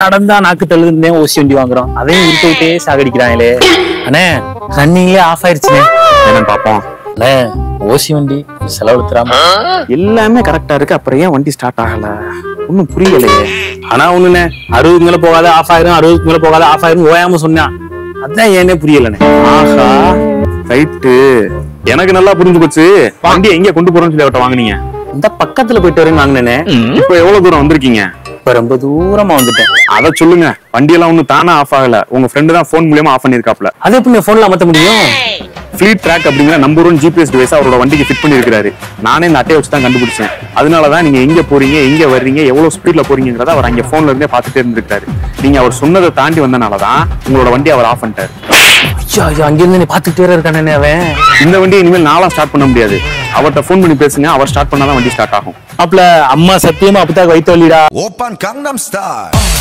கடன் தான் நாக்கு தள்ளுதுன்னு ஓசி வண்டி வாங்குறோம் அதையும் விட்டு விட்டே சாகடிக்கிறாங்களே அண்ணே ரன்னிங்லேயே ஆஃப் ஆயிருச்சுண்ணே என்னன்னு பாப்போம் அண்ணே ஓசி வண்டி செலவு தராம எல்லாமே கரெக்டா இருக்கு அப்புறம் ஏன் வண்டி ஸ்டார்ட் ஆகல ஒன்னும் புரியலையே ஆனா ஒண்ணுண்ணே அறுபதுக்கு மேல போகாத ஆஃப் ஆயிரும் அறுபதுக்கு மேல போகாத ஆஃப் ஆயிரும் ஓயாம சொன்னான் அதான் ஏனே புரியலண்ணே ஆஹா ரைட்டு எனக்கு நல்லா புரிஞ்சு போச்சு வண்டி எங்க கொண்டு போறோம்னு சொல்லி அவட்ட வாங்குனீங்க இந்த பக்கத்துல போயிட்டு வரேன்னு வாங்கினேனே இப்போ எவ்வளவு தூரம் வந்திருக்கீங்க இப்ப ரொம்ப தூரமா வந்துட்டேன் அத சொல்லுங்க வண்டியெல்லாம் ஒன்னும் தானா ஆஃப் ஆகல உங்க ஃப்ரெண்டு தான் ஃபோன் மூலியமா ஆஃப் பண்ணிருக்காப்ல அது எப்படி போன்ல அமத்த முடியும் ஃபிளீட் ட்ராக் அப்படிங்கிற நம்பர் ஒன் ஜிபிஎஸ் டிவைஸ் அவரோட வண்டிக்கு ஃபிட் பண்ணிருக்காரு நானே இந்த அட்டையை வச்சு தான் கண்டுபிடிச்சேன் அதனால தான் நீங்க எங்க போறீங்க எங்க வர்றீங்க எவ்வளவு ஸ்பீட்ல போறீங்கிறத அவர் அங்க போன்ல இருந்தே பார்த்துட்டே இருந்திருக்காரு நீங்க அவர் சொன்னதை தாண்டி வந்தனால தான் உங்களோட வண்டி அவர் ஆஃப் பண்ணிட்டாரு ஐயோ ஐயோ அங்கிருந்து நீ பாத்துக்கிட்டே வேற இருக்கானே அவன் இந்த வண்டியை இனிமேல் நாளா ஸ்டார்ட் பண்ண முடியாது அவர்கிட்ட ஃபோன் பண்ணி பேசுங்க அவர் ஸ்டார்ட் பண்ணாதான் வண்டி ஸ்டார்ட் ஆகும் அப்பல அம்மா சத்தியமா அப்பதான் வைத்த வழிடா 오빤 강남스타일